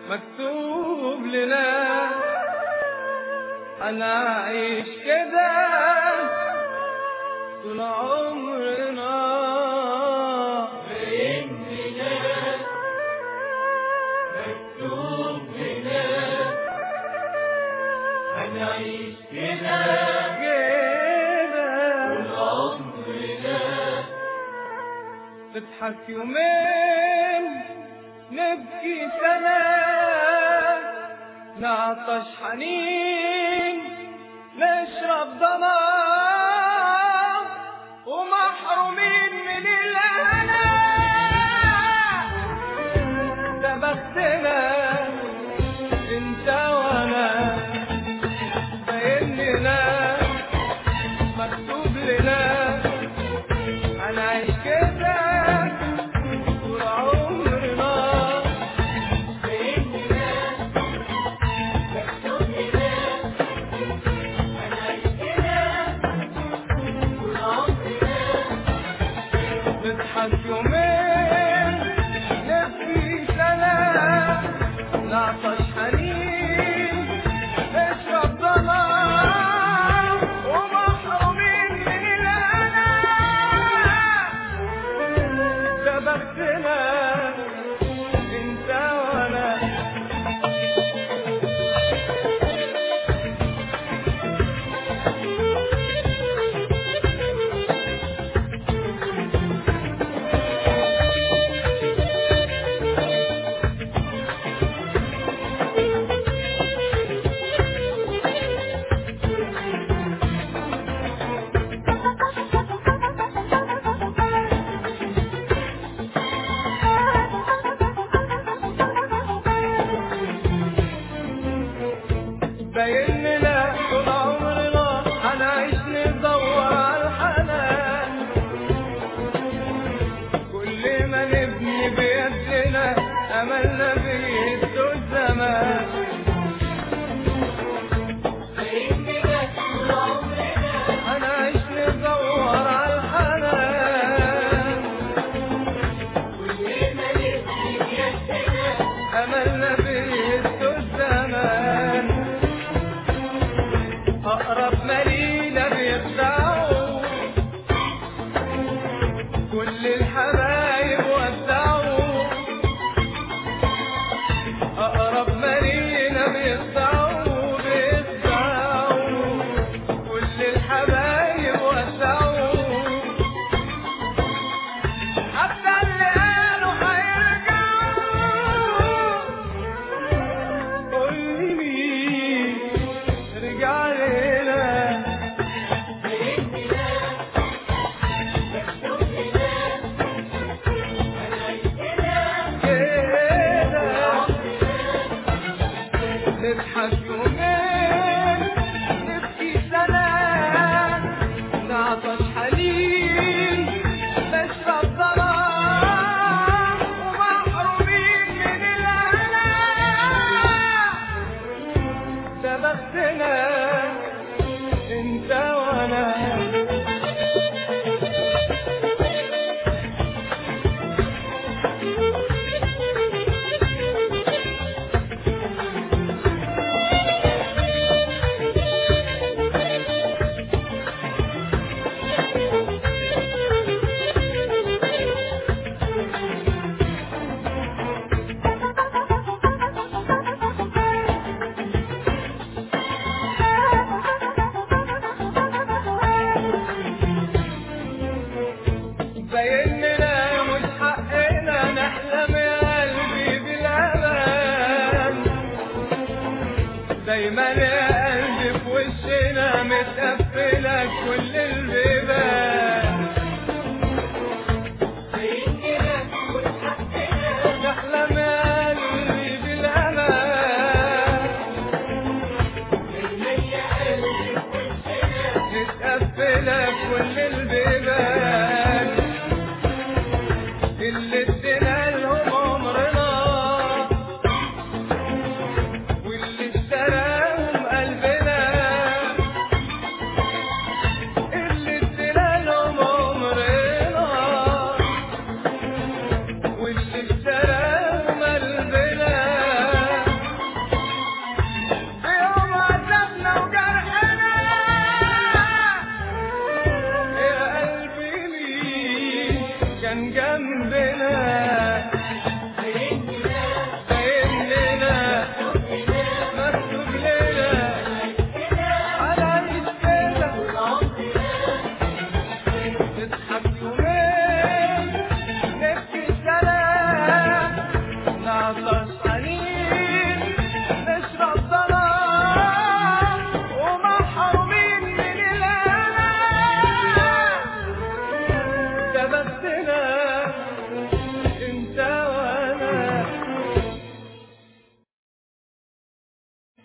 مكتوب لنا هنعيش كده طول عمرنا هنعيش كده كده عمرنا نضحك يومين نبكي سنة نعطش حنين نشرب ضمان ومحرومين من الهنا ده بختنا انت وانا باين لنا مكتوب لنا هنعيش كده طول عمرنا بإننا مكتوب لنا هنعيش كده طول عمرنا نضحك يومين نبكي سنة نعطش حنين نشرب ضمان ومحرومين من الهنا ده بختنا انت وانا باين لنا طول عمرنا هنعيش ندور على الحنان كل ما نبني بيدنا املنا بيهدوا الزمان بإننا طول عمرنا هنعيش ندور على الحنان كل ما نبني بيدنا املنا بيهدوا الزمان اقرب مالينا بيخدعوا كل الحبايب ودعوا اقرب مالينا بيخدعوا بيخدعوا كل الحبايب ودعوا حتى اللي قالوا هيرجعوا قول لي مين رجع لنا بإننا مكتوب لنا هنعيش كده كده عمرنا نضحك يومين نبكي سنة نعطش حنين نشرب ظلام ومحرومين من الهنا ده بختنا انت وانا باين لنا مش حقنا نحلم يا قلبي بالامان دايما يا قلبي في وشنا متقفله كل البيبان بإننا كل حقنا نحلم يا قلبي بالامان المية قلبي وشنا متقفله كل البيبان اللي ادينا لهم عمرنا واللي اشتراهم قلبنا فرحانين